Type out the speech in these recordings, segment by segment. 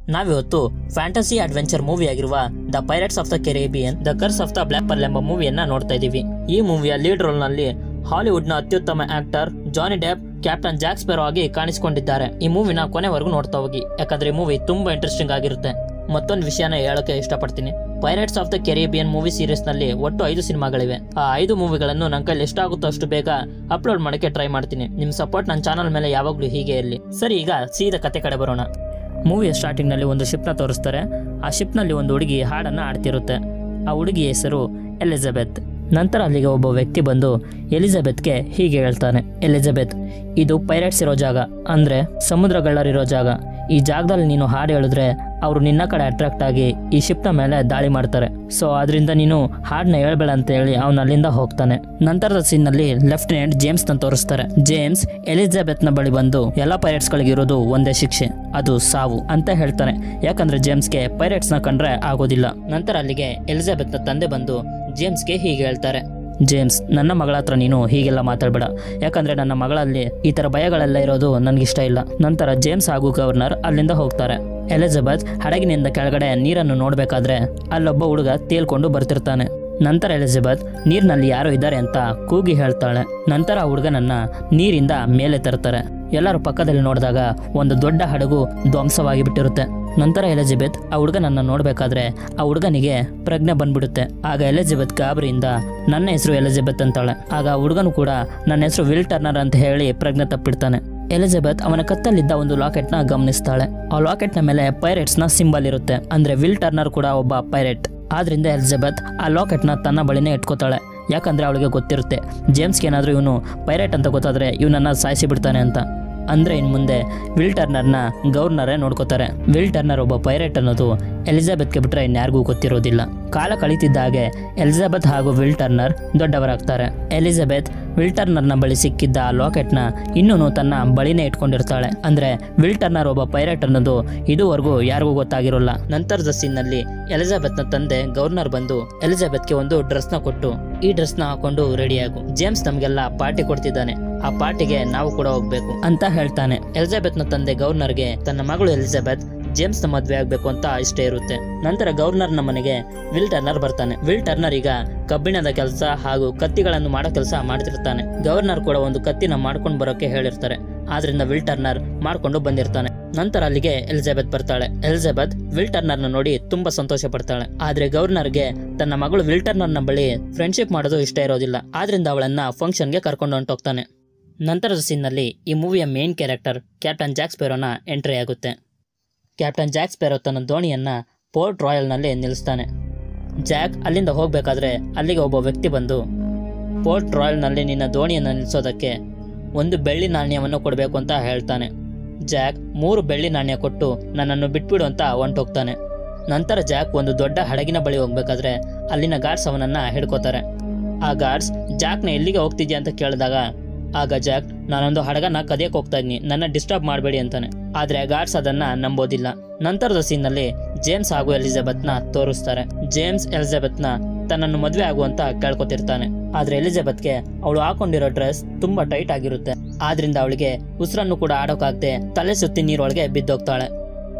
ನಾವಿವತ್ತು fantasy adventure movie ಆಗಿರುವ the pirates of the Caribbean the curse of the black pearl ಎಂಬ ಮೂವಿಯನ್ನ ನೋಡ್ತಾ ಇದೀವಿ ಈ ಮೂವಿಯ ಲೀಡ್ ರೋಲ್ ನಲ್ಲಿ ಹಾಲಿವುಡ್ ನ ಅತ್ಯುತ್ತಮ actor Johnny Depp Captain Jack Sparrow ಆಗಿ ಕಾಣಿಸಿಕೊಂಡಿದ್ದಾರೆ ಈ ಮೂವಿನ ಕೊನೆವರೆಗೂ ನೋಡ್ತಾ ಹೋಗಿ ಯಾಕಂದ್ರೆ ಈ ಮೂವಿ ತುಂಬಾ ಇಂಟ್ರೆಸ್ಟಿಂಗ್ ಆಗಿರುತ್ತೆ ಮತ್ತೊಂದು ವಿಷಯನ ಹೇಳಕ್ಕೆ ಇಷ್ಟಪಡ್ತೀನಿ pirates of the Caribbean movie series ನಲ್ಲಿ ಒಟ್ಟು ಐದು ಸಿನಿಮಾಗಳಿವೆ ಆ ಐದು ಮೂವಿಗಳನ್ನು ನನ್ನ ಕೈಲಿ ಎಷ್ಟಾಗುತ್ತೋ ಅಷ್ಟು ಬೇಗ ಅಪ್ಲೋಡ್ ಮಾಡಕ್ಕೆ ಟ್ರೈ ಮಾಡ್ತೀನಿ ನಿಮ್ ಸಪೋರ್ಟ್ ನನ್ನ ಚಾನಲ್ ಮೇಲೆ ಯಾವಾಗ್ಲೂ ಹೀಗೆ ಇರಲಿ ಸರಿ ಈಗ ಸೀದಾ ಕತೆ ಕಡೆ ಬರೋಣ ಮೂವಿಯ ಸ್ಟಾರ್ಟಿಂಗ್ ನಲ್ಲಿ ಒಂದು ಶಿಪ್ನ ತೋರಿಸ್ತಾರೆ ಆ ಶಿಪ್ನಲ್ಲಿ ಒಂದು ಹುಡುಗಿ ಹಾಡನ್ನ ಆಡ್ತಿರುತ್ತೆ ಆ ಹುಡುಗಿ ಹೆಸರು ಎಲಿಜಬೆತ್ ನಂತರ ಅಲ್ಲಿಗೆ ಒಬ್ಬ ವ್ಯಕ್ತಿ ಬಂದು ಎಲಿಜಬೆತ್ಗೆ ಹೀಗೆ ಹೇಳ್ತಾನೆ ಎಲಿಜಬೆತ್ ಇದು ಪೈರೇಟ್ಸ್ ಇರೋ ಜಾಗ ಅಂದ್ರೆ ಸಮುದ್ರಗಳ್ಳರಿರೋ ಜಾಗ ಈ ಜಾಗದಲ್ಲಿ ನೀನು ಹಾಡು ಹೇಳಿದ್ರೆ ಅವರು ನಿನ್ನ ಕಡೆ ಅಟ್ರಾಕ್ಟ್ ಆಗಿ ಈ ಶಿಪ್ನ ಮೇಲೆ ದಾಳಿ ಮಾಡ್ತಾರೆ ಸೊ ಅದರಿಂದ ನೀನು ಹಾಡನ್ನ ಹೇಳ್ಬೇಡ ಅಂತ ಹೇಳಿ ಅವನು ಅಲ್ಲಿಂದ ಹೋಗ್ತಾನೆ ನಂತರದ ಸೀನ್ ನಲ್ಲಿ ಲೆಫ್ಟಿನೆಂಟ್ ಜೇಮ್ಸ್ ನ ತೋರಿಸ್ತಾರೆ ಜೇಮ್ಸ್ ಎಲಿಜಬೆತ್ ನ ಬಳಿ ಬಂದು ಎಲ್ಲ ಪೈರೇಟ್ಸ್ ಗಳಿಗೆ ಇರೋದು ಒಂದೇ ಶಿಕ್ಷೆ ಅದು ಸಾವು ಅಂತ ಹೇಳ್ತಾನೆ ಯಾಕಂದ್ರೆ ಜೇಮ್ಸ್ಗೆ ಪೈರೇಟ್ಸ್ ನ ಕಂಡ್ರೆ ಆಗೋದಿಲ್ಲ ನಂತರ ಅಲ್ಲಿಗೆ ಎಲಿಜಬೆತ್ ನ ತಂದೆ ಬಂದು ಜೇಮ್ಸ್ಗೆ ಹೀಗೆ ಹೇಳ್ತಾರೆ ಜೇಮ್ಸ್ ನನ್ನ ಮಗಳ ಹತ್ರ ನೀನು ಹೀಗೆಲ್ಲ ಮಾತಾಡಬೇಡ ಯಾಕಂದ್ರೆ ನನ್ನ ಮಗಳಲ್ಲಿ ಈ ತರ ಭಯಗಳೆಲ್ಲ ಇರೋದು ನನಗಿಷ್ಟ ಇಲ್ಲ ನಂತರ ಜೇಮ್ಸ್ ಹಾಗೂ ಗವರ್ನರ್ ಅಲ್ಲಿಂದ ಹೋಗ್ತಾರೆ ಎಲಿಜಬೆತ್ ಹಡಗಿನಿಂದ ಕೆಳಗಡೆ ನೀರನ್ನು ನೋಡ್ಬೇಕಾದ್ರೆ ಅಲ್ಲೊಬ್ಬ ಹುಡುಗ ತೇಲ್ಕೊಂಡು ಬರ್ತಿರ್ತಾನೆ ನಂತರ ಎಲಿಜಬೆತ್ ನೀರಿನಲ್ಲಿ ಯಾರೋ ಇದ್ದಾರೆ ಅಂತ ಕೂಗಿ ಹೇಳ್ತಾಳೆ ನಂತರ ಆ ಹುಡುಗನನ್ನ ನೀರಿಂದ ಮೇಲೆ ತರ್ತಾರೆ ಎಲ್ಲರೂ ಪಕ್ಕದಲ್ಲಿ ನೋಡಿದಾಗ ಒಂದು ದೊಡ್ಡ ಹಡಗು ಧ್ವಂಸವಾಗಿ ಬಿಟ್ಟಿರುತ್ತೆ ನಂತರ ಎಲಿಜಬೆತ್ ಆ ಹುಡುಗನನ್ನ ನೋಡ್ಬೇಕಾದ್ರೆ ಆ ಹುಡುಗನಿಗೆ ಪ್ರಜ್ಞೆ ಬಂದ್ಬಿಡುತ್ತೆ ಆಗ ಎಲಿಜಬೆತ್ ಗಾಬರಿಯಿಂದ ನನ್ನ ಹೆಸರು ಎಲಿಜಬೆತ್ ಅಂತಾಳೆ ಆಗ ಆ ಹುಡುಗನು ಕೂಡ ನನ್ನ ಹೆಸರು ವಿಲ್ ಟರ್ನರ್ ಅಂತ ಹೇಳಿ ಪ್ರಜ್ಞೆ ತಪ್ಪಿಡ್ತಾನೆ ಎಲಿಜಬೆತ್ ಅವನ ಕತ್ತಲ್ಲಿದ್ದ ಒಂದು ಲಾಕೆಟ್ ನ ಗಮನಿಸ್ತಾಳೆ ಆ ಲಾಕೆಟ್ ನ ಮೇಲೆ ಪೈರೇಟ್ಸ್ ನ ಸಿಂಬಲ್ ಇರುತ್ತೆ ಅಂದ್ರೆ ವಿಲ್ ಟರ್ನರ್ ಕೂಡ ಒಬ್ಬ ಪೈರೇಟ್ ಆದ್ರಿಂದ ಎಲಿಜಬೆತ್ ಆ ಲಾಕೆಟ್ ನ ತನ್ನ ಬಳಿನೇ ಇಟ್ಕೋತಾಳೆ ಯಾಕಂದ್ರೆ ಅವಳಿಗೆ ಗೊತ್ತಿರುತ್ತೆ ಜೇಮ್ಸ್ಗೆ ಏನಾದ್ರೂ ಇವನು ಪೈರೇಟ್ ಅಂತ ಗೊತ್ತಾದ್ರೆ ಇವನನ್ನ ಸಾಯಿಸಿ ಬಿಡ್ತಾನೆ ಅಂತ ಅಂದ್ರೆ ಇನ್ ಮುಂದೆ ವಿಲ್ ಟರ್ನರ್ನ ಗವರ್ನರೇ ನೋಡ್ಕೋತಾರೆ ವಿಲ್ ಟರ್ನರ್ ಒಬ್ಬ ಪೈರೇಟ್ ಅನ್ನೋದು ಎಲಿಜಬೆತ್ಗೆ ಬಿಟ್ರೆ ಇನ್ಯಾರಿಗೂ ಗೊತ್ತಿರೋದಿಲ್ಲ ಕಾಲ ಕಳೀತಿದ್ದ ಹಾಗೆ ಎಲಿಜಬೆತ್ ಹಾಗೂ ವಿಲ್ ಟರ್ನರ್ ದೊಡ್ಡವರಾಗ್ತಾರೆ ಎಲಿಜಬೆತ್ ವಿಲ್ ಟರ್ನರ್ನ ಬಳಿ ಸಿಕ್ಕಿದ್ದ ಆ ಲಾಕೆಟ್ನ ಇನ್ನೂ ತನ್ನ ಬಳಿನೇ ಇಟ್ಕೊಂಡಿರ್ತಾಳೆ ಅಂದ್ರೆ ವಿಲ್ ಟರ್ನರ್ ಒಬ್ಬ ಪೈರೇಟ್ ಅನ್ನೋದು ಇದುವರೆಗೂ ಯಾರಿಗೂ ಗೊತ್ತಾಗಿರೋಲ್ಲ ನಂತರದ ಸೀನ್ನಲ್ಲಿ ಎಲಿಜಬೆತ್ನ ತಂದೆ ಗವರ್ನರ್ ಬಂದು ಎಲಿಜಬೆತ್ಗೆ ಒಂದು ಡ್ರೆಸ್ನ ಕೊಟ್ಟು ಈ ಡ್ರೆಸ್ನ ಹಾಕೊಂಡು ರೆಡಿಯಾಗು ಜೇಮ್ಸ್ ನಮಗೆಲ್ಲ ಪಾರ್ಟಿ ಕೊಡ್ತಿದ್ದಾನೆ ಆ ಪಾರ್ಟಿಗೆ ನಾವು ಕೂಡ ಹೋಗ್ಬೇಕು ಅಂತ ಹೇಳ್ತಾನೆ ಎಲಿಜಬೆತ್ನ ತಂದೆ ಗವರ್ನರ್ಗೆ ತನ್ನ ಮಗಳು ಎಲಿಜಬೆತ್ ಜೇಮ್ಸ್ ನ ಮದ್ವೆ ಆಗ್ಬೇಕು ಅಂತ ಇಷ್ಟ ಇರುತ್ತೆ ನಂತರ ಗವರ್ನರ್ ನ ಮನೆಗೆ ವಿಲ್ ಟರ್ನರ್ ಬರ್ತಾನೆ ವಿಲ್ ಟರ್ನರ್ ಈಗ ಕಬ್ಬಿಣದ ಕೆಲಸ ಹಾಗೂ ಕತ್ತಿಗಳನ್ನು ಮಾಡೋ ಕೆಲಸ ಮಾಡ್ತಿರ್ತಾನೆ ಗವರ್ನರ್ ಕೂಡ ಒಂದು ಕತ್ತಿನ ಮಾಡ್ಕೊಂಡು ಬರೋಕೆ ಹೇಳಿರ್ತಾರೆ ಆದ್ರಿಂದ ವಿಲ್ ಟರ್ನರ್ ಮಾಡ್ಕೊಂಡು ಬಂದಿರ್ತಾನೆ ನಂತರ ಅಲ್ಲಿಗೆ ಎಲಿಜಬೆತ್ ಬರ್ತಾಳೆ ಎಲಿಜಬೆತ್ ವಿಲ್ ಟರ್ನರ್ ನ ನೋಡಿ ತುಂಬಾ ಸಂತೋಷ ಪಡ್ತಾಳೆ ಆದ್ರೆ ಗವರ್ನರ್ಗೆ ತನ್ನ ಮಗಳು ವಿಲ್ ಟರ್ನರ್ ನ ಬಳಿ ಫ್ರೆಂಡ್ಶಿಪ್ ಮಾಡೋದು ಇಷ್ಟ ಇರೋದಿಲ್ಲ ಆದ್ರಿಂದ ಅವಳನ್ನ ಫಂಕ್ಷನ್ಗೆ ಕರ್ಕೊಂಡು ಹೊಂಟೋಗ್ತಾನೆ ನಂತರದ ಸೀನ್ನಲ್ಲಿ ಈ ಮೂವಿಯ ಮೇನ್ ಕ್ಯಾರೆಕ್ಟರ್ ಕ್ಯಾಪ್ಟನ್ ಜಾಕ್ ಸ್ಪೆರೋನ ಎಂಟ್ರಿ ಆಗುತ್ತೆ ಕ್ಯಾಪ್ಟನ್ ಜಾಕ್ ಸ್ಪೆರೋ ತನ್ನ ದೋಣಿಯನ್ನ ಪೋರ್ಟ್ ರಾಯಲ್ನಲ್ಲಿ ನಿಲ್ಲಿಸ್ತಾನೆ ಜಾಕ್ ಅಲ್ಲಿಂದ ಹೋಗ್ಬೇಕಾದ್ರೆ ಅಲ್ಲಿಗೆ ಒಬ್ಬ ವ್ಯಕ್ತಿ ಬಂದು ಪೋರ್ಟ್ ರಾಯಲ್ನಲ್ಲಿ ನಿನ್ನ ದೋಣಿಯನ್ನು ನಿಲ್ಲಿಸೋದಕ್ಕೆ ಒಂದು ಬೆಳ್ಳಿ ನಾಣ್ಯವನ್ನು ಕೊಡಬೇಕು ಅಂತ ಹೇಳ್ತಾನೆ ಜಾಕ್ ಮೂರು ಬೆಳ್ಳಿ ನಾಣ್ಯ ಕೊಟ್ಟು ನನ್ನನ್ನು ಬಿಟ್ಬಿಡು ಅಂತ ಹೊಂಟೋಗ್ತಾನೆ ನಂತರ ಜಾಕ್ ಒಂದು ದೊಡ್ಡ ಹಡಗಿನ ಬಳಿ ಹೋಗ್ಬೇಕಾದ್ರೆ ಅಲ್ಲಿನ ಗಾರ್ಡ್ಸ್ ಅವನನ್ನ ಹಿಡ್ಕೋತಾರೆ ಆ ಗಾರ್ಡ್ಸ್ ಜಾಕ್ನ ಎಲ್ಲಿಗೆ ಹೋಗ್ತಿದ್ಯಾ ಅಂತ ಕೇಳಿದಾಗ ಆಗ ಜಾಕ್ ನಾನೊಂದು ಹಡಗನ ಕದಿಯಕ್ ಹೋಗ್ತಾ ಇದ್ದೀನಿ ನನ್ನ ಡಿಸ್ಟರ್ಬ್ ಮಾಡಬೇಡಿ ಅಂತಾನೆ ಆದ್ರೆ ಗಾರ್ಡ್ಸ್ ಅದನ್ನ ನಂಬೋದಿಲ್ಲ ನಂತರದ ಸೀನ್ನಲ್ಲಿ ಜೇಮ್ಸ್ ಹಾಗೂ ಎಲಿಜಬೆತ್ ನ ತೋರಿಸ್ತಾರೆ ಜೇಮ್ಸ್ ಎಲಿಜಬೆತ್ ನ ತನ್ನನ್ನು ಮದ್ವೆ ಆಗುವಂತ ಕೇಳ್ಕೊತಿರ್ತಾನೆ ಆದ್ರೆ ಎಲಿಜಬೆತ್ಗೆ ಅವಳು ಹಾಕೊಂಡಿರೋ ಡ್ರೆಸ್ ತುಂಬಾ ಟೈಟ್ ಆಗಿರುತ್ತೆ ಆದ್ರಿಂದ ಅವಳಿಗೆ ಉಸಿರನ್ನು ಕೂಡ ಆಡೋಕಾಗದೆ ತಲೆ ಸುತ್ತಿ ನೀರೊಳಗೆ ಬಿದ್ದೋಗ್ತಾಳೆ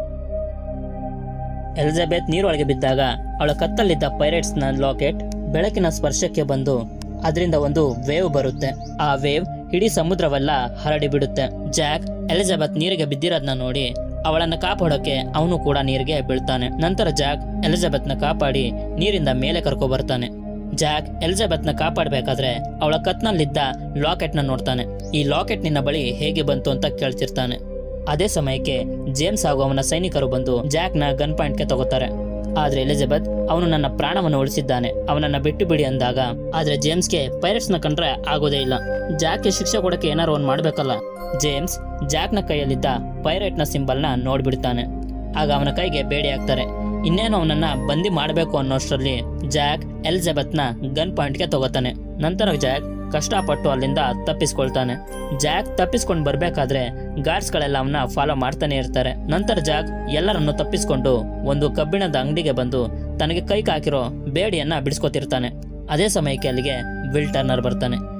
ಎಲಿಜಬೆತ್ ನೀರೊಳಗೆ ಬಿದ್ದಾಗ ಅವಳ ಕತ್ತಲ್ಲಿದ್ದ ಪೈರೇಟ್ಸ್ ನ ಲಾಕೆಟ್ ಬೆಳಕಿನ ಸ್ಪರ್ಶಕ್ಕೆ ಬಂದು ಅದರಿಂದ ಒಂದು ವೇವ್ ಬರುತ್ತೆ ಆ ವೇವ್ ಇಡೀ ಸಮುದ್ರವೆಲ್ಲ ಹರಡಿ ಬಿಡುತ್ತೆ ಜಾಕ್ ಎಲಿಜಬೆತ್ ನೀರಿಗೆ ಬಿದ್ದಿರೋದನ್ನ ನೋಡಿ ಅವಳನ್ನ ಕಾಪಾಡೋಕೆ ಅವನು ಕೂಡ ನೀರಿಗೆ ಬೀಳ್ತಾನೆ ನಂತರ ಜಾಕ್ ಎಲಿಜಬೆತ್ನ ಕಾಪಾಡಿ ನೀರಿಂದ ಮೇಲೆ ಕರ್ಕೊ ಬರ್ತಾನೆ ಜಾಕ್ ಎಲಿಜಬೆತ್ನ ಕಾಪಾಡಬೇಕಾದ್ರೆ ಅವಳ ಕತ್ನಲ್ಲಿದ್ದ ಲಾಕೆಟ್ ನ ನೋಡ್ತಾನೆ ಈ ಲಾಕೆಟ್ ನಿನ್ನ ಬಳಿ ಹೇಗೆ ಬಂತು ಅಂತ ಕೇಳ್ತಿರ್ತಾನೆ ಅದೇ ಸಮಯಕ್ಕೆ ಜೇಮ್ಸ್ ಹಾಗೂ ಅವನ ಸೈನಿಕರು ಬಂದು ಜಾಕ್ನ ಗನ್ ಪಾಯಿಂಟ್ಗೆ ತಗೋತಾರೆ ಆದ್ರೆ ಎಲಿಜಬೆತ್ ಅವನು ನನ್ನ ಪ್ರಾಣವನ್ನು ಉಳಿಸಿದ್ದಾನೆ ಅವನನ್ನ ಬಿಟ್ಟು ಬಿಡಿ ಅಂದಾಗ ಆದ್ರೆ ಜೇಮ್ಸ್ಗೆ ಪೈರಟ್ಸ್ ನ ಕಂಡ್ರೆ ಆಗೋದೇ ಇಲ್ಲ ಜಾಕ್ಗೆ ಶಿಕ್ಷೆ ಕೊಡಕ್ಕೆ ಏನಾರು ಒಂದ್ ಮಾಡ್ಬೇಕಲ್ಲ ಜೇಮ್ಸ್ ಜಾಕ್ನ ಕೈಯಲ್ಲಿದ್ದ ಪೈರೇಟ್ ನ ಸಿಂಬಲ್ ನ ನೋಡ್ಬಿಡ್ತಾನೆ ಆಗ ಅವನ ಕೈಗೆ ಬೇಡಿ ಹಾಕ್ತಾರೆ ಇನ್ನೇನು ಅವನನ್ನ ಬಂದಿ ಮಾಡಬೇಕು ಅನ್ನೋಷ್ಟರಲ್ಲಿ ಜಾಕ್ ಎಲಿಜಬೆತ್ ನ ಗನ್ ಪಾಯಿಂಟ್ಗೆ ತಗೋತಾನೆ ನಂತರ ಜಾಕ್ ಕಷ್ಟಪಟ್ಟು ಅಲ್ಲಿಂದ ತಪ್ಪಿಸ್ಕೊಳ್ತಾನೆ ಜಾಕ್ ತಪ್ಪಿಸ್ಕೊಂಡು ಬರ್ಬೇಕಾದ್ರೆ ಗಾರ್ಡ್ಸ್ ಗಳೆಲ್ಲ ಅವನ್ನ ಫಾಲೋ ಮಾಡ್ತಾನೆ ಇರ್ತಾರೆ ನಂತರ ಜಾಕ್ ಎಲ್ಲರನ್ನು ತಪ್ಪಿಸ್ಕೊಂಡು ಒಂದು ಕಬ್ಬಿಣದ ಅಂಗಡಿಗೆ ಬಂದು ತನಗೆ ಕೈ ಹಾಕಿರೋ ಬೇಡಿಯನ್ನ ಬಿಡಿಸ್ಕೊತಿರ್ತಾನೆ ಅದೇ ಸಮಯಕ್ಕೆ ಅಲ್ಲಿಗೆ ವಿಲ್ ಟರ್ನರ್ ಬರ್ತಾನೆ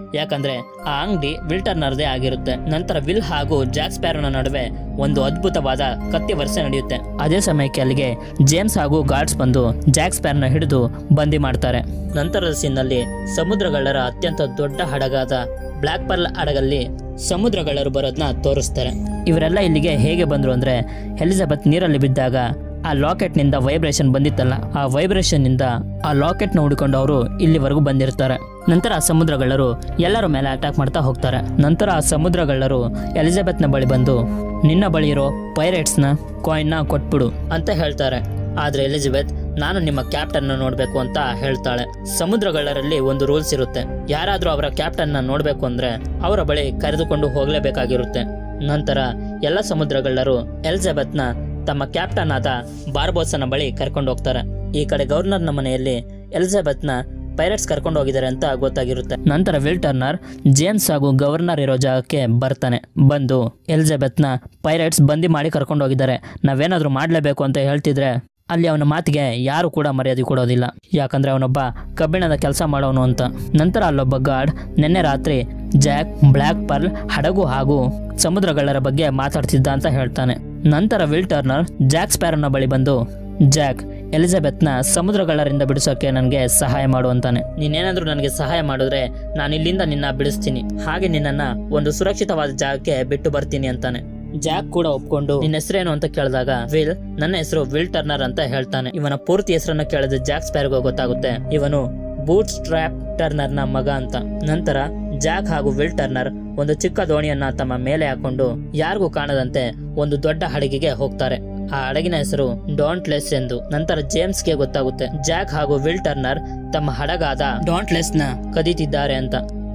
ಯಾಕಂದ್ರೆ ಆ ಅಂಗಡಿ ವಿಲ್ ಟರ್ನರ್ದೇ ಆಗಿರುತ್ತೆ ನಂತರ ವಿಲ್ ಹಾಗೂ ಜಾಕ್ ಸ್ಪ್ಯಾರೋನ ನಡುವೆ ಒಂದು ಅದ್ಭುತವಾದ ಕತ್ತಿ ವರ್ಷೆ ನಡೆಯುತ್ತೆ ಅದೇ ಸಮಯಕ್ಕೆ ಅಲ್ಲಿಗೆ ಜೇಮ್ಸ್ ಹಾಗೂ ಗಾರ್ಡ್ಸ್ ಬಂದು ಜಾಕ್ ಸ್ಪ್ಯಾರ್ನ ಹಿಡಿದು ಬಂದಿ ಮಾಡ್ತಾರೆ ನಂತರದ ಸೀನ್ನಲ್ಲಿ ಸಮುದ್ರಗಳ್ಳರ ಅತ್ಯಂತ ದೊಡ್ಡ ಹಡಗಾದ ಬ್ಲ್ಯಾಕ್ ಪರ್ಲ್ ಹಡಗಲ್ಲಿ ಸಮುದ್ರಗಳ್ಳರು ಬರೋದನ್ನ ತೋರಿಸ್ತಾರೆ ಇವರೆಲ್ಲ ಇಲ್ಲಿಗೆ ಹೇಗೆ ಬಂದ್ರು ಅಂದ್ರೆ ಎಲಿಜಬೆತ್ ನೀರಲ್ಲಿ ಬಿದ್ದಾಗ ಆ ಲಾಕೆಟ್ ನಿಂದ ವೈಬ್ರೇಷನ್ ಬಂದಿತ್ತಲ್ಲ ಆ ವೈಬ್ರೇಷನ್ ನಿಂದ ಆ ಲಾಕೆಟ್ ನ ಹುಡುಕೊಂಡು ಅವರು ಇಲ್ಲಿವರೆಗೂ ಬಂದಿರ್ತಾರೆ ನಂತರ ಆ ಸಮುದ್ರಗಳ್ಳರು ಎಲ್ಲರ ಮೇಲೆ ಅಟ್ಯಾಕ್ ಮಾಡ್ತಾ ಹೋಗ್ತಾರೆ ನಂತರ ಆ ಸಮುದ್ರಗಳ್ಳರು ಎಲಿಜಬೆತ್ ನ ಬಳಿ ಬಂದು ನಿನ್ನ ಬಳಿ ಇರೋ ಪೈರೇಟ್ಸ್ ನ ಕಾಯಿನ್ ನ ಕೊಟ್ಬಿಡು ಅಂತ ಹೇಳ್ತಾರೆ ಆದ್ರೆ ಎಲಿಜಬೆತ್ ನಾನು ನಿಮ್ಮ ಕ್ಯಾಪ್ಟನ್ ನ ನೋಡ್ಬೇಕು ಅಂತ ಹೇಳ್ತಾಳೆ ಸಮುದ್ರಗಳ್ಳರಲ್ಲಿ ಒಂದು ರೂಲ್ಸ್ ಇರುತ್ತೆ ಯಾರಾದ್ರೂ ಅವರ ಕ್ಯಾಪ್ಟನ್ ನ ನೋಡ್ಬೇಕು ಅಂದ್ರೆ ಅವರ ಬಳಿ ಕರೆದುಕೊಂಡು ಹೋಗ್ಲೇಬೇಕಾಗಿರುತ್ತೆ ನಂತರ ಎಲ್ಲ ಸಮುದ್ರಗಳ್ಳರು ಎಲಿಜಬೆತ್ ನ ತಮ್ಮ ಕ್ಯಾಪ್ಟನ್ ಆದ ಬಾರ್ಬೋಸನ ಬಳಿ ಕರ್ಕೊಂಡು ಹೋಗ್ತಾರೆ ಈ ಕಡೆ ಗವರ್ನರ್ನ ಮನೆಯಲ್ಲಿ ಎಲಿಜಬೆತ್ ನ ಪೈರಟ್ಸ್ ಕರ್ಕೊಂಡು ಹೋಗಿದ್ದಾರೆ ಅಂತ ಗೊತ್ತಾಗಿರುತ್ತೆ ನಂತರ ವಿಲ್ ಟರ್ನರ್ ಜೇಮ್ಸ್ ಹಾಗೂ ಗವರ್ನರ್ ಇರೋ ಜಾಗಕ್ಕೆ ಬರ್ತಾನೆ ಬಂದು ಎಲಿಜಬೆತ್ ನ ಪೈರಟ್ಸ್ ಬಂದಿ ಮಾಡಿ ಕರ್ಕೊಂಡು ಹೋಗಿದ್ದಾರೆ ನಾವೇನಾದ್ರೂ ಮಾಡ್ಲೇಬೇಕು ಅಂತ ಹೇಳ್ತಿದ್ರೆ ಅಲ್ಲಿ ಅವನ ಮಾತಿಗೆ ಯಾರು ಕೂಡ ಮರ್ಯಾದೆ ಕೊಡೋದಿಲ್ಲ ಯಾಕಂದ್ರೆ ಅವನೊಬ್ಬ ಕಬ್ಬಿಣದ ಕೆಲಸ ಮಾಡೋನು ಅಂತ ನಂತರ ಅಲ್ಲೊಬ್ಬ ಗಾರ್ಡ್ ನಿನ್ನೆ ರಾತ್ರಿ ಜಾಕ್ ಬ್ಲ್ಯಾಕ್ ಪರ್ಲ್ ಹಡಗು ಹಾಗೂ ಸಮುದ್ರಗಳ್ಳರ ಬಗ್ಗೆ ಮಾತಾಡ್ತಿದ್ದ ಅಂತ ಹೇಳ್ತಾನೆ ನಂತರ ವಿಲ್ ಟರ್ನರ್ ಜಾಕ್ ಸ್ಪ್ಯಾರನ್ನ ಬಳಿ ಬಂದು ಜಾಕ್ ಎಲಿಜಬೆತ್ನ ಸಮುದ್ರಗಳ್ಳರಿಂದ ಬಿಡಿಸೋಕೆ ನನಗೆ ಸಹಾಯ ಮಾಡು ಅಂತಾನೆ ನೀನೇನಾದ್ರೂ ನನಗೆ ಸಹಾಯ ಮಾಡಿದ್ರೆ ನಾನು ಇಲ್ಲಿಂದ ನಿನ್ನ ಬಿಡಿಸ್ತೀನಿ ಹಾಗೆ ನಿನ್ನನ್ನ ಒಂದು ಸುರಕ್ಷಿತವಾದ ಜಾಗಕ್ಕೆ ಬಿಟ್ಟು ಬರ್ತೀನಿ ಅಂತಾನೆ ಜಾಕ್ ಕೂಡ ಒಪ್ಕೊಂಡು ನಿನ್ನ ಹೆಸರೇನು ಅಂತ ಕೇಳಿದಾಗ ವಿಲ್ ನನ್ನ ಹೆಸರು ವಿಲ್ ಟರ್ನರ್ ಅಂತ ಹೇಳ್ತಾನೆ ಇವನ ಪೂರ್ತಿ ಹೆಸರನ್ನ ಕೇಳಿದ ಜಾಕ್ ಸ್ಪ್ಯಾರ್ಗೋ ಗೊತ್ತಾಗುತ್ತೆ ಇವನು ಬೂಟ್ ಸ್ಟ್ರಾಪ್ ಟರ್ನರ್ ನ ಮಗ ಅಂತ ನಂತರ ಜಾಕ್ ಹಾಗೂ ವಿಲ್ ಟರ್ನರ್ ಒಂದು ಚಿಕ್ಕ ದೋಣಿಯನ್ನ ತಮ್ಮ ಮೇಲೆ ಹಾಕೊಂಡು ಯಾರಿಗೂ ಕಾಣದಂತೆ ಒಂದು ದೊಡ್ಡ ಹಡಗಿಗೆ ಹೋಗ್ತಾರೆ ಆ ಹಡಗಿನ ಹೆಸರು ಡಾಂಟ್ಲೆಸ್ ಎಂದು ನಂತರ ಜೇಮ್ಸ್ಗೆ ಗೊತ್ತಾಗುತ್ತೆ ಜಾಕ್ ಹಾಗೂ ವಿಲ್ ಟರ್ನರ್ ತಮ್ಮ ಹಡಗಾದ ಡಾಂಟ್ಲೆಸ್ ನ ಕದೀತಿದ್ದಾರೆ ಅಂತ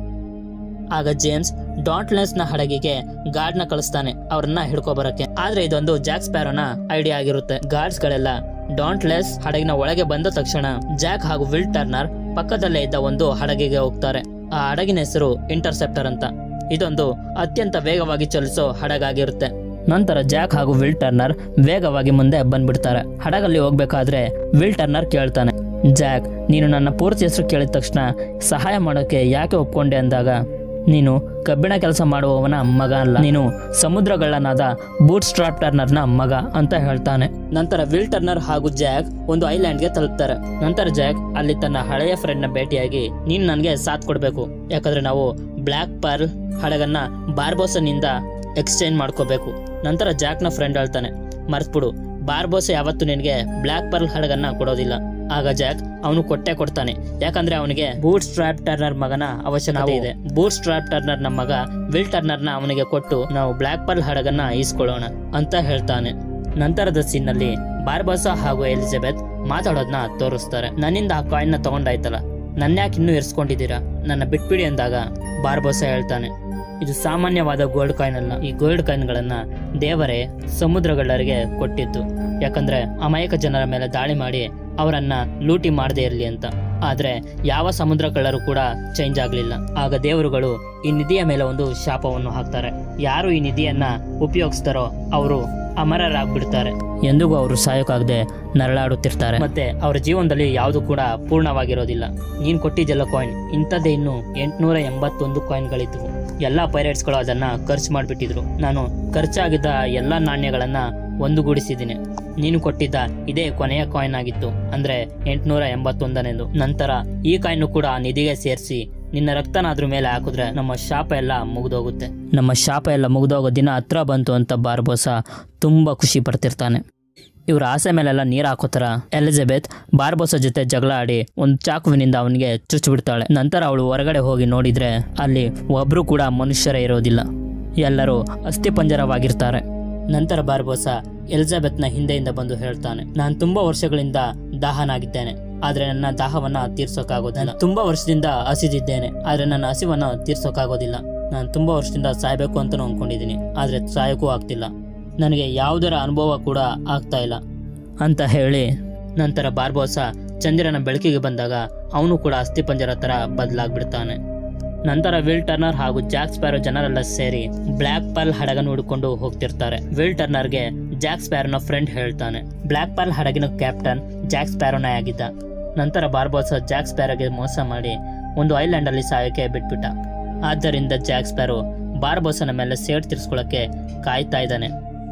ಆಗ ಜೇಮ್ಸ್ ಡಾಂಟ್ಲೆಸ್ ನ ಹಡಗಿಗೆ ಗಾರ್ಡ್ ನ ಕಳಿಸ್ತಾನೆ ಅವ್ರನ್ನ ಹಿಡ್ಕೊ ಬರಕ್ಕೆ ಆದ್ರೆ ಇದೊಂದು ಜಾಕ್ ಸ್ಪ್ಯಾರೋನ ಐಡಿಯಾ ಆಗಿರುತ್ತೆ ಗಾರ್ಡ್ಸ್ ಗಳೆಲ್ಲ ಡಾಂಟ್ಲೆಸ್ ಹಡಗಿನ ಒಳಗೆ ಬಂದ ತಕ್ಷಣ ಜಾಕ್ ಹಾಗೂ ವಿಲ್ ಟರ್ನರ್ ಪಕ್ಕದಲ್ಲೇ ಇದ್ದ ಒಂದು ಹಡಗಿಗೆ ಹೋಗ್ತಾರೆ ಆ ಹಡಗಿನ ಹೆಸರು ಇಂಟರ್ಸೆಪ್ಟರ್ ಅಂತ ಇದೊಂದು ಅತ್ಯಂತ ವೇಗವಾಗಿ ಚಲಿಸೋ ಹಡಗಾಗಿರುತ್ತೆ ನಂತರ ಜಾಕ್ ಹಾಗೂ ವಿಲ್ ಟರ್ನರ್ ವೇಗವಾಗಿ ಮುಂದೆ ಬಂದ್ಬಿಡ್ತಾರೆ ಹಡಗಲ್ಲಿ ಹೋಗ್ಬೇಕಾದ್ರೆ ವಿಲ್ ಟರ್ನರ್ ಕೇಳ್ತಾನೆ ಜಾಕ್ ನೀನು ನನ್ನ ಪೂರ್ತಿ ಹೆಸರು ಕೇಳಿದ ತಕ್ಷಣ ಸಹಾಯ ಮಾಡೋಕೆ ಯಾಕೆ ಒಪ್ಕೊಂಡೆ ಅಂದಾಗ ನೀನು ಕಬ್ಬಿಣ ಕೆಲಸ ಮಾಡುವವನ ಮಗ ಅಲ್ಲ ನೀನು ಸಮುದ್ರಗಳ್ಳನಾದ ಬೂಟ್ ಸ್ಟ್ರಾಪ್ ಟರ್ನರ್ನ ಮಗ ಅಂತ ಹೇಳ್ತಾನೆ ನಂತರ ವಿಲ್ ಟರ್ನರ್ ಹಾಗೂ ಜಾಕ್ ಒಂದು ಐಲ್ಯಾಂಡ್ಗೆ ತಲುಪ್ತಾರೆ ನಂತರ ಜಾಕ್ ಅಲ್ಲಿ ತನ್ನ ಹಳೆಯ ಫ್ರೆಂಡ್ ನ ಭೇಟಿಯಾಗಿ ನೀನ್ ನನಗೆ ಸಾಥ್ ಕೊಡ್ಬೇಕು ಯಾಕಂದ್ರೆ ನಾವು ಬ್ಲ್ಯಾಕ್ ಪರ್ಲ್ ಹಡಗನ್ನ ಬಾರ್ಬೋಸನಿಂದ ಎಕ್ಸ್ಚೇಂಜ್ ಮಾಡ್ಕೋಬೇಕು ನಂತರ ಜಾಕ್ನ ಫ್ರೆಂಡ್ ಹೇಳ್ತಾನೆ ಮರ್ತ್ಬಿಡು ಬಾರ್ಬೋಸ ಯಾವತ್ತು ನಿನಗೆ ಬ್ಲ್ಯಾಕ್ ಪರ್ಲ್ ಹಡಗನ್ನ ಕೊಡೋದಿಲ್ಲ ಆಗ ಜಾಕ್ ಅವನು ಕೊಟ್ಟೆ ಕೊಡ್ತಾನೆ ಯಾಕಂದ್ರೆ ಅವನಿಗೆ ಬೂಟ್ ಸ್ಟ್ರಾಪ್ ಟರ್ನರ್ ಮಗನ ಅವಶ್ಯಕತೆ ಇದೆ ಬೂಟ್ ಸ್ಟ್ರಾಪ್ ಟರ್ನರ್ ನ ಮಗ ವಿಲ್ ಟರ್ನರ್ ನ ಅವನಿಗೆ ಕೊಟ್ಟು ನಾವು ಬ್ಲ್ಯಾಕ್ ಪರ್ಲ್ ಹಡಗನ್ನ ಈಸ್ಕೊಳ್ಳೋಣ ಅಂತ ಹೇಳ್ತಾನೆ ನಂತರದ ಸೀನ್ ನಲ್ಲಿ ಬಾರ್ಬೋಸ ಹಾಗೂ ಎಲಿಜಬೆತ್ ಮಾತಾಡೋದನ್ನ ತೋರಿಸ್ತಾರೆ ನನ್ನಿಂದ ಆ ಕಾಯಿನ್ ನ ತಗೊಂಡಾಯ್ತಲ್ಲ ನನ್ಯಾಕೆ ಇನ್ನೂ ಇರಿಸ್ಕೊಂಡಿದ್ದೀರಾ ನನ್ನ ಬಿಟ್ಬಿಡಿ ಅಂದಾಗ ಬಾರ್ಬೋಸ ಹೇಳ್ತಾನೆ ಇದು ಸಾಮಾನ್ಯವಾದ ಗೋಲ್ಡ್ ಕಾಯಿನ್ ಅಲ್ಲ ಈ ಗೋಲ್ಡ್ ಕಾಯಿನ್ಗಳನ್ನ ದೇವರೇ ಸಮುದ್ರಗಳರಿಗೆ ಕೊಟ್ಟಿದ್ದು ಯಾಕಂದ್ರೆ ಅಮಾಯಕ ಜನರ ಮೇಲೆ ದಾಳಿ ಮಾಡಿ ಅವರನ್ನ ಲೂಟಿ ಮಾಡದೇ ಇರಲಿ ಅಂತ ಆದ್ರೆ ಯಾವ ಸಮುದ್ರ ಕಳ್ಳರು ಕೂಡ ಚೇಂಜ್ ಆಗ್ಲಿಲ್ಲ ಆಗ ದೇವರುಗಳು ಈ ನಿಧಿಯ ಮೇಲೆ ಒಂದು ಶಾಪವನ್ನು ಹಾಕ್ತಾರೆ ಯಾರು ಈ ನಿಧಿಯನ್ನ ಉಪಯೋಗಿಸ್ತಾರೋ ಅವರು ಅಮರರಾಗ್ಬಿಡ್ತಾರೆ ಎಂದಿಗೂ ಅವರು ಸಾಯೋಕಾಗದೆ ನರಳಾಡುತ್ತಿರ್ತಾರೆ ಮತ್ತೆ ಅವರ ಜೀವನದಲ್ಲಿ ಯಾವುದು ಕೂಡ ಪೂರ್ಣವಾಗಿರೋದಿಲ್ಲ ನೀನ್ ಕೊಟ್ಟಿದ್ದೆಲ್ಲ ಕಾಯಿನ್ ಇಂಥದ್ದೇ ಇನ್ನು ಎಂಟ್ನೂರ ಎಂಬತ್ತೊಂದು ಕಾಯಿನ್ಗಳಿದ್ವು ಎಲ್ಲಾ ಪೈರೇಟ್ಸ್ಗಳು ಅದನ್ನ ಖರ್ಚು ಮಾಡಿಬಿಟ್ಟಿದ್ರು ನಾನು ಖರ್ಚಾಗಿದ್ದ ಎಲ್ಲಾ ನಾಣ್ಯಗಳನ್ನ ಒಂದುಗೂಡಿಸಿದ್ದೀನಿ ನೀನು ಕೊಟ್ಟಿದ್ದ ಇದೇ ಕೊನೆಯ ಕಾಯಿನ್ ಆಗಿತ್ತು ಅಂದ್ರೆ ಎಂಟ್ನೂರ ಎಂಬತ್ತೊಂದನೇದು ನಂತರ ಈ ಕಾಯಿನ್ ಕೂಡ ಆ ನಿಧಿಗೆ ಸೇರಿಸಿ ನಿನ್ನ ರಕ್ತನಾದ್ರ ಮೇಲೆ ಹಾಕಿದ್ರೆ ನಮ್ಮ ಶಾಪ ಎಲ್ಲ ಮುಗಿದೋಗುತ್ತೆ ನಮ್ಮ ಶಾಪ ಎಲ್ಲ ಮುಗಿದೋಗೋ ದಿನ ಹತ್ರ ಬಂತು ಅಂತ ಬಾರ್ಬೋಸ ತುಂಬಾ ಖುಷಿ ಪಡ್ತಿರ್ತಾನೆ ಇವ್ರ ಆಸೆ ಮೇಲೆಲ್ಲ ನೀರು ಹಾಕೋತರ ಎಲಿಜಬೆತ್ ಬಾರ್ಬೋಸ ಜೊತೆ ಜಗಳ ಆಡಿ ಒಂದು ಚಾಕುವಿನಿಂದ ಅವನಿಗೆ ಚುಚ್ಚಿಬಿಡ್ತಾಳೆ ನಂತರ ಅವಳು ಹೊರಗಡೆ ಹೋಗಿ ನೋಡಿದ್ರೆ ಅಲ್ಲಿ ಒಬ್ರು ಕೂಡ ಮನುಷ್ಯರೇ ಇರೋದಿಲ್ಲ ಎಲ್ಲರೂ ಅಸ್ಥಿಪಂಜರವಾಗಿರ್ತಾರೆ ನಂತರ ಬಾರ್ಬೋಸ ಎಲಿಜಬೆತ್ನ ಹಿಂದೆಯಿಂದ ಬಂದು ಹೇಳ್ತಾನೆ ನಾನು ತುಂಬಾ ವರ್ಷಗಳಿಂದ ದಾಹನಾಗಿದ್ದೇನೆ ಆದ್ರೆ ನನ್ನ ದಾಹವನ್ನ ತೀರ್ಸೋಕ್ಕಾಗೋದಿಲ್ಲ ತುಂಬಾ ವರ್ಷದಿಂದ ಹಸಿದಿದ್ದೇನೆ ಆದ್ರೆ ನನ್ನ ಹಸಿವನ್ನ ತೀರ್ಸೋಕ್ಕಾಗೋದಿಲ್ಲ ನಾನು ತುಂಬಾ ವರ್ಷದಿಂದ ಸಾಯ್ಬೇಕು ಅಂತ ಅನ್ಕೊಂಡಿದ್ದೀನಿ ಆದ್ರೆ ಸಾಯಕ್ಕೂ ಆಗ್ತಿಲ್ಲ ನನಗೆ ಯಾವುದರ ಅನುಭವ ಕೂಡ ಆಗ್ತಾ ಇಲ್ಲ ಅಂತ ಹೇಳಿ ನಂತರ ಬಾರ್ಬೋಸ ಚಂದಿರನ ಬೆಳಕಿಗೆ ಬಂದಾಗ ಅವನು ಕೂಡ ಅಸ್ಥಿಪಂಜರ ತರ ಬದಲಾಗ್ಬಿಡ್ತಾನೆ ನಂತರ ವಿಲ್ ಟರ್ನರ್ ಹಾಗೂ ಜಾಕ್ ಸ್ಪ್ಯಾರೋ ಜನರೆಲ್ಲ ಸೇರಿ ಬ್ಲ್ಯಾಕ್ ಪರ್ಲ್ ಹಡಗನ್ನು ಹುಡುಕೊಂಡು ಹೋಗ್ತಿರ್ತಾರೆ ವಿಲ್ ಟರ್ನರ್ಗೆ ಜಾಕ್ ಸ್ಪ್ಯಾರೋನ ಫ್ರೆಂಡ್ ಹೇಳ್ತಾನೆ ಬ್ಲ್ಯಾಕ್ ಪರ್ಲ್ ಹಡಗಿನ ಕ್ಯಾಪ್ಟನ್ ಜಾಕ್ ಸ್ಪ್ಯಾರೋನೇ ಆಗಿದ್ದ ನಂತರ ಬಾರ್ಬೋಸ ಜಾಕ್ ಸ್ಪ್ಯಾರೋಗೆ ಮೋಸ ಮಾಡಿ ಒಂದು ಐಲ್ಯಾಂಡ್ ಅಲ್ಲಿ ಸಾಯಕ್ಕೆ ಬಿಟ್ಬಿಟ್ಟ ಆದ್ದರಿಂದ ಜಾಕ್ ಸ್ಪ್ಯಾರೋ ಬಾರ್ಬೋಸನ ಮೇಲೆ ಸೇಡ್ ತೀರಿಸ್ಕೊಳ್ಳೋಕೆ ಕಾಯ್ತಾ ಇದ್ದಾನೆ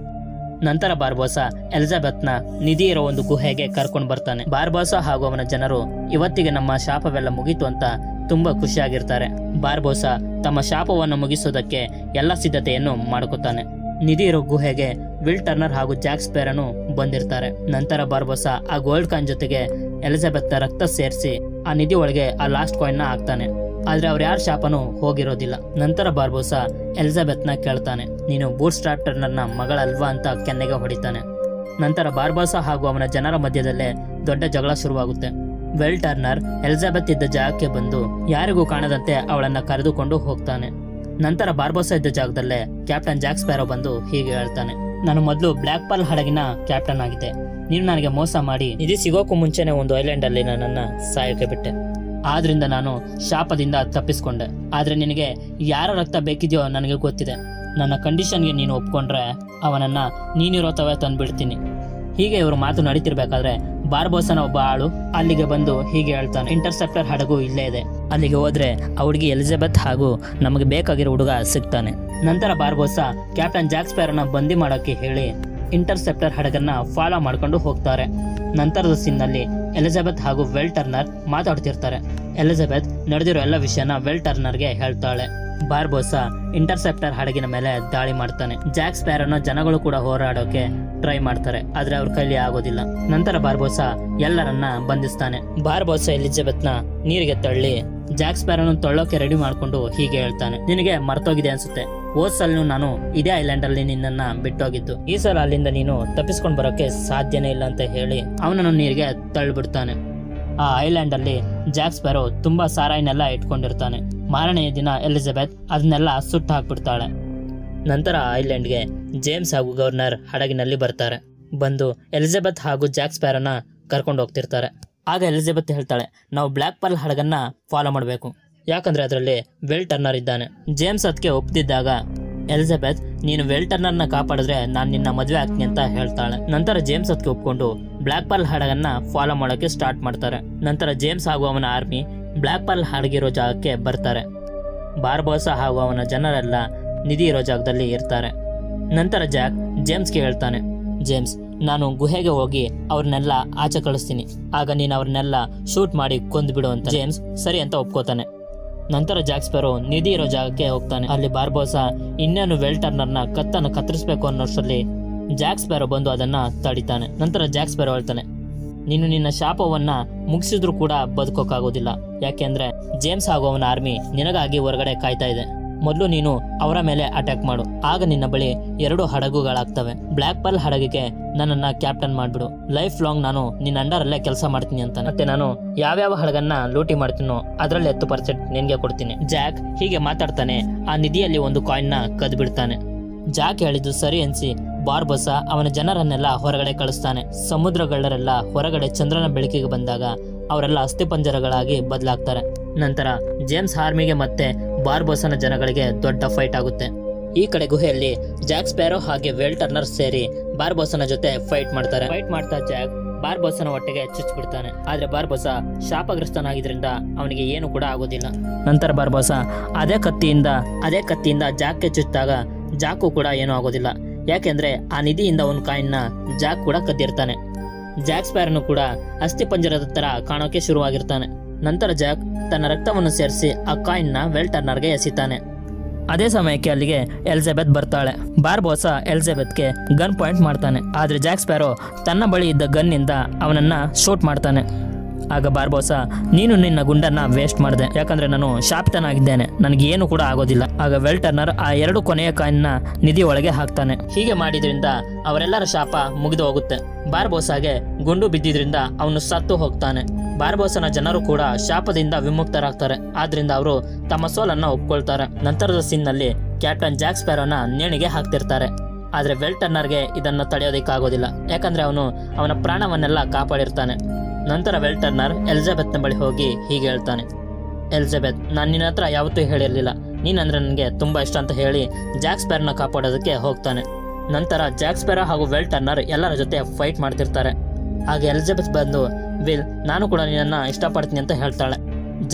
ನಂತರ ಬಾರ್ಬೋಸ ಎಲಿಜಬೆತ್ನ ನಿಧಿ ಇರೋ ಒಂದು ಗುಹೆಗೆ ಕರ್ಕೊಂಡು ಬರ್ತಾನೆ ಬಾರ್ಬೋಸ ಹಾಗೂ ಅವನ ಜನರು ಇವತ್ತಿಗೆ ನಮ್ಮ ಶಾಪವೆಲ್ಲ ಮುಗೀತು ಅಂತ ತುಂಬಾ ಖುಷಿಯಾಗಿರ್ತಾರೆ ಬಾರ್ಬೋಸ ತಮ್ಮ ಶಾಪವನ್ನು ಮುಗಿಸೋದಕ್ಕೆ ಎಲ್ಲ ಸಿದ್ಧತೆಯನ್ನು ಮಾಡ್ಕೋತಾನೆ ನಿಧಿ ಇರೋ ಗುಹೆಗೆ ವಿಲ್ ಟರ್ನರ್ ಹಾಗೂ ಜಾಕ್ ಸ್ಪೇರನು ಬಂದಿರ್ತಾರೆ ನಂತರ ಬಾರ್ಬೋಸ ಆ ಗೋಲ್ಡ್ ಕಾಯಿನ್ ಜೊತೆಗೆ ಎಲಿಜಬೆತ್ನ ರಕ್ತ ಸೇರಿಸಿ ಆ ನಿಧಿ ಒಳಗೆ ಆ ಲಾಸ್ಟ್ ಕಾಯಿನ್ ನ ಹಾಕ್ತಾನೆ ಆದ್ರೆ ಅವ್ರ ಯಾರ ಶಾಪನು ಹೋಗಿರೋದಿಲ್ಲ ನಂತರ ಬಾರ್ಬೋಸ ಎಲಿಜಬೆತ್ನ ಕೇಳ್ತಾನೆ ನೀನು ಬೂಟ್ ಸ್ಟಾರ್ಟ್ ಟರ್ನರ್ನ ಮಗಳಲ್ವಾ ಅಂತ ಕೆನ್ನೆಗೆ ಹೊಡಿತಾನೆ ನಂತರ ಬಾರ್ಬೋಸ ಹಾಗೂ ಅವನ ಜನರ ಮಧ್ಯದಲ್ಲೇ ದೊಡ್ಡ ಜಗಳ ಶುರುವಾಗುತ್ತೆ ವೆಲ್ ಟರ್ನರ್ ಎಲಿಜಬೆತ್ ಇದ್ದ ಜಾಗಕ್ಕೆ ಬಂದು ಯಾರಿಗೂ ಕಾಣದಂತೆ ಅವಳನ್ನ ಕರೆದುಕೊಂಡು ಹೋಗ್ತಾನೆ ನಂತರ ಬಾರ್ಬೋಸ ಇದ್ದ ಜಾಗದಲ್ಲೇ ಕ್ಯಾಪ್ಟನ್ ಜಾಕ್ ಸ್ಪ್ಯಾರೋ ಬಂದು ಹೀಗೆ ಹೇಳ್ತಾನೆ ನಾನು ಮೊದಲು ಬ್ಲ್ಯಾಕ್ ಪಾಲ್ ಹಡಗಿನ ಕ್ಯಾಪ್ಟನ್ ಆಗಿದ್ದೆ ನೀನು ನನಗೆ ಮೋಸ ಮಾಡಿ ನಿಧಿ ಸಿಗೋಕ್ಕೂ ಮುಂಚೆನೆ ಒಂದು ಐಲ್ಯಾಂಡ್ ಅಲ್ಲಿ ನನ್ನನ್ನ ಸಾಯೋಕೆ ಬಿಟ್ಟೆ ಆದ್ರಿಂದ ನಾನು ಶಾಪದಿಂದ ತಪ್ಪಿಸ್ಕೊಂಡೆ ಆದ್ರೆ ನಿನಗೆ ಯಾರ ರಕ್ತ ಬೇಕಿದೆಯೋ ನನಗೆ ಗೊತ್ತಿದೆ ನನ್ನ ಕಂಡೀಷನ್ಗೆ ನೀನು ಒಪ್ಕೊಂಡ್ರೆ ಅವನನ್ನ ನೀನಿರೋ ತವೆ ತಂದ್ಬಿಡ್ತೀನಿ ಹೀಗೆ ಇವರು ಮಾತು ನಡೀತಿರ್ಬೇಕಾದ್ರೆ ಬಾರ್ಬೋಸನ ಒಬ್ಬ ಆಳು ಅಲ್ಲಿಗೆ ಬಂದು ಹೀಗೆ ಹೇಳ್ತಾನೆ ಇಂಟರ್ಸೆಪ್ಟರ್ ಹಡಗು ಇಲ್ಲೇ ಇದೆ ಅಲ್ಲಿಗೆ ಹೋದ್ರೆ ಆ ಹುಡುಗಿ ಎಲಿಜಬೆತ್ ಹಾಗೂ ನಮಗೆ ಬೇಕಾಗಿರೋ ಹುಡುಗ ಸಿಗ್ತಾನೆ ನಂತರ ಬಾರ್ಬೋಸ ಕ್ಯಾಪ್ಟನ್ ಜಾಕ್ ಸ್ಪ್ಯಾರನ್ನ ಬಂದಿ ಮಾಡೋಕೆ ಹೇಳಿ ಇಂಟರ್ಸೆಪ್ಟರ್ ಹಡಗನ್ನ ಫಾಲೋ ಮಾಡ್ಕೊಂಡು ಹೋಗ್ತಾರೆ ನಂತರದ ಸೀನ್ನಲ್ಲಿ ಎಲಿಜಬೆತ್ ಹಾಗೂ ವೆಲ್ ಟರ್ನರ್ ಮಾತಾಡ್ತಿರ್ತಾರೆ ಎಲಿಜಬೆತ್ ನಡೆದಿರೋ ಎಲ್ಲ ವಿಷಯನ ವೆಲ್ ಟರ್ನರ್ಗೆ ಹೇಳ್ತಾಳೆ ಬಾರ್ಬೋಸ ಇಂಟರ್ಸೆಪ್ಟರ್ ಹಡಗಿನ ಮೇಲೆ ದಾಳಿ ಮಾಡ್ತಾನೆ ಜಾಕ್ ಸ್ಪ್ಯಾರನ್ನ ಜನಗಳು ಕೂಡ ಹೋರಾಡೋಕೆ ಟ್ರೈ ಮಾಡ್ತಾರೆ ಆದ್ರೆ ಅವ್ರ ಕೈಲಿ ಆಗೋದಿಲ್ಲ ನಂತರ ಬಾರ್ಬೋಸ ಎಲ್ಲರನ್ನ ಬಂಧಿಸ್ತಾನೆ ಬಾರ್ಬೋಸ ಎಲಿಜಬೆತ್ನ ನೀರಿಗೆ ತಳ್ಳಿ ಜಾಕ್ ಸ್ಪ್ಯಾರನ್ನು ತೊಳ್ಳೋಕೆ ರೆಡಿ ಮಾಡ್ಕೊಂಡು ಹೀಗೆ ಹೇಳ್ತಾನೆ ನಿನಗೆ ಮರ್ತೋಗಿದೆ ಅನ್ಸುತ್ತೆ ಹೋದ್ ಸಲನು ನಾನು ಇದೇ ಐಲ್ಯಾಂಡ್ ಅಲ್ಲಿ ನಿನ್ನನ್ನ ಬಿಟ್ಟೋಗಿದ್ದು ಈ ಸಲ ಅಲ್ಲಿಂದ ನೀನು ತಪ್ಪಿಸ್ಕೊಂಡ್ ಬರೋಕೆ ಸಾಧ್ಯನೇ ಇಲ್ಲ ಅಂತ ಹೇಳಿ ಅವನನ್ನು ನೀರಿಗೆ ತಳ್ಳಿಬಿಡ್ತಾನೆ ಆ ಐಲ್ಯಾಂಡ್ ಅಲ್ಲಿ ಜಾಕ್ ಸ್ಪ್ಯಾರೋ ತುಂಬಾ ಸಾರಾಯಿನೆಲ್ಲ ಇಟ್ಕೊಂಡಿರ್ತಾನೆ ಮಾರನೆಯ ದಿನ ಎಲಿಜಬೆತ್ ಅದನ್ನೆಲ್ಲ ಸುಟ್ಟು ಹಾಕ್ಬಿಡ್ತಾಳೆ ನಂತರ ಆ ಐಲ್ಯಾಂಡ್ಗೆ ಜೇಮ್ಸ್ ಹಾಗೂ ಗವರ್ನರ್ ಹಡಗಿನಲ್ಲಿ ಬರ್ತಾರೆ ಬಂದು ಎಲಿಜಬೆತ್ ಹಾಗೂ ಜಾಕ್ ಸ್ಪ್ಯಾರೋನ ಕರ್ಕೊಂಡು ಹೋಗ್ತಿರ್ತಾರೆ ಆಗ ಎಲಿಜಬೆತ್ ಹೇಳ್ತಾಳೆ ನಾವು ಬ್ಲ್ಯಾಕ್ ಪರ್ಲ್ ಹಡಗನ್ನ ಫಾಲೋ ಮಾಡಬೇಕು ಯಾಕಂದ್ರೆ ಅದರಲ್ಲಿ ವೆಲ್ ಟರ್ನರ್ ಇದ್ದಾನೆ ಜೇಮ್ಸ್ ಅದಕ್ಕೆ ಒಪ್ತಿದ್ದಾಗ ಎಲಿಜಬೆತ್ ನೀನು ವೆಲ್ ಟರ್ನರ್ನ ಕಾಪಾಡಿದ್ರೆ ನಾನು ನಿನ್ನ ಮದುವೆ ಆಗ್ತೀನಿ ಅಂತ ಹೇಳ್ತಾಳೆ ನಂತರ ಜೇಮ್ಸ್ ಅದಕ್ಕೆ ಒಪ್ಕೊಂಡು ಬ್ಲ್ಯಾಕ್ ಪರ್ಲ್ ಹಡಗನ್ನ ಫಾಲೋ ಮಾಡೋಕೆ ಸ್ಟಾರ್ಟ್ ಮಾಡ್ತಾರೆ ನಂತರ ಜೇಮ್ಸ್ ಹಾಗೂ ಅವನ ಆರ್ಮಿ ಬ್ಲ್ಯಾಕ್ ಪರ್ಲ್ ಹಡಗಿರೋ ಜಾಗಕ್ಕೆ ಬರ್ತಾರೆ ಬಾರ್ಬೋಸ ಹಾಗೂ ಅವನ ಜನರೆಲ್ಲ ನಿಧಿ ಇರೋ ಜಾಗದಲ್ಲಿ ಇರ್ತಾರೆ ನಂತರ ಜಾಕ್ ಜೇಮ್ಸ್ಗೆ ಹೇಳ್ತಾನೆ ಜೇಮ್ಸ್ ನಾನು ಗುಹೆಗೆ ಹೋಗಿ ಅವ್ರನ್ನೆಲ್ಲ ಆಚೆ ಕಳಿಸ್ತೀನಿ ಆಗ ನೀನು ಅವ್ರನ್ನೆಲ್ಲ ಶೂಟ್ ಮಾಡಿ ಕೊಂದ್ಬಿಡು ಅಂತ ಜೇಮ್ಸ್ ಸರಿ ಅಂತ ಒಪ್ಕೋತಾನೆ ನಂತರ ಜಾಕ್ ಸ್ಪೆರೋ ನಿಧಿ ಇರೋ ಜಾಗಕ್ಕೆ ಹೋಗ್ತಾನೆ ಅಲ್ಲಿ ಬಾರ್ಬೋಸ ಇನ್ನೇನು ವೆಲ್ ಟರ್ನರ್ನ ಕತ್ತನ್ನು ಕತ್ತರಿಸಬೇಕು ಅನ್ನೋಷ್ಟರಲ್ಲಿ ಜಾಕ್ ಸ್ಪೆರೋ ಬಂದು ಅದನ್ನ ತಡಿತಾನೆ ನಂತರ ಜಾಕ್ ಸ್ಪೆರೋ ಹೇಳ್ತಾನೆ ನೀನು ನಿನ್ನ ಶಾಪವನ್ನ ಮುಗಿಸಿದ್ರು ಕೂಡ ಬದುಕೋಕ್ಕಾಗೋದಿಲ್ಲ ಯಾಕೆಂದ್ರೆ ಜೇಮ್ಸ್ ಹಾಗೂ ಅವನ ಆರ್ಮಿ ನಿನಗಾಗಿ ಹೊರಗಡೆ ಕಾಯ್ತಾ ಇದೆ ಮೊದಲು ನೀನು ಅವರ ಮೇಲೆ ಅಟ್ಯಾಕ್ ಮಾಡು ಆಗ ನಿನ್ನ ಬಳಿ ಎರಡು ಹಡಗುಗಳಾಗ್ತವೆ ಬ್ಲ್ಯಾಕ್ ಪರ್ಲ್ ಹಡಗಿಗೆ ನನ್ನನ್ನ ಕ್ಯಾಪ್ಟನ್ ಮಾಡ್ಬಿಡು ಲೈಫ್ ಲಾಂಗ್ ನಾನು ನಿನ್ನ ಅಂಡರಲ್ಲೇ ಕೆಲಸ ಮಾಡ್ತೀನಿ ಅಂತ ಮತ್ತೆ ನಾನು ಯಾವ್ಯಾವ ಹಡಗನ್ನ ಲೂಟಿ ಮಾಡ್ತೀನೋ ಅದರಲ್ಲಿ ಹತ್ತು ಪರ್ಸೆಂಟ್ ನಿನ್ಗೆ ಕೊಡ್ತೀನಿ ಜಾಕ್ ಹೀಗೆ ಮಾತಾಡ್ತಾನೆ ಆ ನಿಧಿಯಲ್ಲಿ ಒಂದು ಕಾಯಿನ್ ನ ಕದ್ ಬಿಡ್ತಾನೆ ಜಾಕ್ ಹೇಳಿದ್ದು ಸರಿ ಅನ್ಸಿ ಬಾರ್ಬಸ ಅವನ ಜನರನ್ನೆಲ್ಲ ಹೊರಗಡೆ ಕಳಿಸ್ತಾನೆ ಸಮುದ್ರಗಳೆಲ್ಲ ಹೊರಗಡೆ ಚಂದ್ರನ ಬೆಳಕಿಗೆ ಬಂದಾಗ ಅವರೆಲ್ಲ ಅಸ್ಥಿಪಂಜರಗಳಾಗಿ ಬದಲಾಗ್ತಾರೆ ನಂತರ ಜೇಮ್ಸ್ ಆರ್ಮಿಗೆ ಮತ್ತೆ ಬಾರ್ಬೋಸನ ಜನಗಳಿಗೆ ದೊಡ್ಡ ಫೈಟ್ ಆಗುತ್ತೆ ಈ ಕಡೆ ಗುಹೆಯಲ್ಲಿ ಜಾಕ್ ಸ್ಪ್ಯಾರೋ ಹಾಗೆ ವೆಲ್ ಟರ್ನರ್ ಸೇರಿ ಬಾರ್ಬೋಸನ ಜೊತೆ ಫೈಟ್ ಮಾಡ್ತಾರೆ ಫೈಟ್ ಮಾಡ್ತಾ ಜಾಕ್ ಬಾರ್ಬೋಸನ ಹೊಟ್ಟೆಗೆ ಚುಚ್ಚಿಬಿಡ್ತಾನೆ ಆದ್ರೆ ಬಾರ್ಬೋಸ ಶಾಪಗ್ರಸ್ತನಾಗಿದ್ರಿಂದ ಅವನಿಗೆ ಏನು ಕೂಡ ಆಗೋದಿಲ್ಲ ನಂತರ ಬಾರ್ಬೋಸ ಅದೇ ಕತ್ತಿಯಿಂದ ಅದೇ ಕತ್ತಿಯಿಂದ ಜಾಕ್ಗೆ ಚುಚ್ಚಿದಾಗ ಜಾಕು ಕೂಡ ಏನೂ ಆಗೋದಿಲ್ಲ ಯಾಕೆಂದ್ರೆ ಆ ನಿಧಿಯಿಂದ ಒಂದು ಕಾಯಿನ್ನ ಜಾಕ್ ಕೂಡ ಕದ್ದಿರ್ತಾನೆ ಜಾಕ್ ಸ್ಪ್ಯಾರನು ಕೂಡ ಅಸ್ಥಿಪಂಜರದ ತರ ಕಾಣೋಕೆ ಶುರುವಾಗಿರ್ತಾನೆ ನಂತರ ಜಾಕ್ ತನ್ನ ರಕ್ತವನ್ನು ಸೇರಿಸಿ ಆ ಕಾಯಿನ್ನ ವೆಲ್ ಟರ್ನರ್ಗೆ ಎಸಿತಾನೆ ಅದೇ ಸಮಯಕ್ಕೆ ಅಲ್ಲಿಗೆ ಎಲಿಜಬೆತ್ ಬರ್ತಾಳೆ ಬಾರ್ಬೋಸ ಎಲಿಜಬೆತ್ಗೆ ಗನ್ ಪಾಯಿಂಟ್ ಮಾಡ್ತಾನೆ ಆದ್ರೆ ಜಾಕ್ ಸ್ಪ್ಯಾರೋ ತನ್ನ ಬಳಿ ಇದ್ದ ಗನ್ನಿಂದ ಅವನನ್ನ ಶೂಟ್ ಮಾಡ್ತಾನೆ ಆಗ ಬಾರ್ಬೋಸ ನೀನು ನಿನ್ನ ಗುಂಡನ್ನ ವೇಸ್ಟ್ ಮಾಡಿದೆ ಯಾಕಂದ್ರೆ ನಾನು ಶಾಪಿತನಾಗಿದ್ದೇನೆ ನನಗೆ ಏನು ಕೂಡ ಆಗೋದಿಲ್ಲ ಆಗ ವೆಲ್ ಟರ್ನರ್ ಆ ಎರಡು ಕೊನೆಯ ಕಾಯಿನ್ನ ನಿಧಿ ಒಳಗೆ ಹಾಕ್ತಾನೆ ಹೀಗೆ ಮಾಡಿದ್ರಿಂದ ಅವರೆಲ್ಲರ ಶಾಪ ಮುಗಿದು ಹೋಗುತ್ತೆ ಬಾರ್ಬೋಸಾಗೆ ಗುಂಡು ಬಿದ್ದಿದ್ರಿಂದ ಅವನು ಸತ್ತು ಹೋಗ್ತಾನೆ ಬಾರ್ಬೋಸನ ಜನರು ಕೂಡ ಶಾಪದಿಂದ ವಿಮುಕ್ತರಾಗ್ತಾರೆ ಆದ್ರಿಂದ ಅವರು ತಮ್ಮ ಸೋಲನ್ನ ಒಪ್ಕೊಳ್ತಾರೆ ನಂತರದ ಸೀನ್ನಲ್ಲಿ ಕ್ಯಾಪ್ಟನ್ ಜಾಕ್ ಸ್ಪ್ಯಾರೋನ ನೇಣಿಗೆ ಹಾಕ್ತಿರ್ತಾರೆ ಆದ್ರೆ ವೆಲ್ ಟರ್ನರ್ಗೆ ಇದನ್ನ ತಡೆಯೋದಕ್ಕಾಗೋದಿಲ್ಲ ಯಾಕಂದ್ರೆ ಅವನು ಅವನ ಪ್ರಾಣವನ್ನೆಲ್ಲ ಕಾಪಾಡಿರ್ತಾನೆ ನಂತರ ವೆಲ್ ಟರ್ನರ್ ಎಲಿಜಬೆತ್ನ ಬಳಿ ಹೋಗಿ ಹೀಗೆ ಹೇಳ್ತಾನೆ ಎಲಿಜಬೆತ್ ನಾನು ನಿನ್ನ ಹತ್ರ ಯಾವತ್ತೂ ಹೇಳಿರಲಿಲ್ಲ ನೀನಂದ್ರೆ ನನಗೆ ತುಂಬಾ ಇಷ್ಟ ಅಂತ ಹೇಳಿ ಜಾಕ್ ಸ್ಪ್ಯಾರ್ನ ಕಾಪಾಡೋದಕ್ಕೆ ಹೋಗ್ತಾನೆ ನಂತರ ಜಾಕ್ ಸ್ಪ್ಯಾರ ಹಾಗೂ ವೆಲ್ ಟರ್ನರ್ ಎಲ್ಲರ ಜೊತೆ ಫೈಟ್ ಮಾಡ್ತಿರ್ತಾರೆ ಆಗ ಎಲಿಜಬೆತ್ ಬಂದು ವಿಲ್ ನಾನು ಕೂಡ ನಿನ್ನನ್ನ ಇಷ್ಟಪಡ್ತೀನಿ ಅಂತ ಹೇಳ್ತಾಳೆ ಜಾಕ್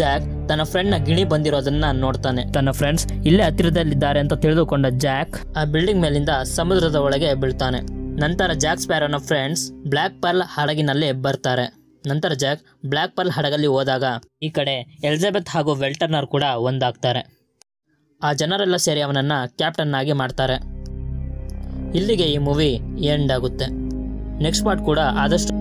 ತನ್ನ ಫ್ರೆಂಡ್ನ ಗಿಣಿ ಬಂದಿರೋದನ್ನ ನೋಡ್ತಾನೆ ತನ್ನ ಫ್ರೆಂಡ್ಸ್ ಇಲ್ಲೇ ಹತ್ತಿರದಲ್ಲಿದ್ದಾರೆ ಅಂತ ತಿಳಿದುಕೊಂಡ ಜಾಕ್ ಆ ಬಿಲ್ಡಿಂಗ್ ಮೇಲಿಂದ ಸಮುದ್ರದ ಒಳಗೆ ಬೀಳ್ತಾನೆ ನಂತರ ಜಾಕ್ ಸ್ಪ್ಯಾರೋನ ಫ್ರೆಂಡ್ಸ್ ಬ್ಲ್ಯಾಕ್ ಪರ್ಲ್ ಹಡಗಿನಲ್ಲಿ ಬರ್ತಾರೆ ನಂತರ ಜಾಕ್ ಬ್ಲ್ಯಾಕ್ ಪರ್ಲ್ ಹಡಗಲ್ಲಿ ಹೋದಾಗ ಈ ಕಡೆ ಎಲಿಜಬೆತ್ ಹಾಗೂ ವೆಲ್ಟರ್ನರ್ ಕೂಡ ಒಂದಾಗ್ತಾರೆ ಆ ಜನರೆಲ್ಲ ಸೇರಿ ಅವನನ್ನ ಕ್ಯಾಪ್ಟನ್ ಆಗಿ ಮಾಡ್ತಾರೆ ಇಲ್ಲಿಗೆ ಈ ಮೂವಿ ಎಂಡ್ ಆಗುತ್ತೆ ನೆಕ್ಸ್ಟ್ ಪಾರ್ಟ್ ಕೂಡ ಆದಷ್ಟು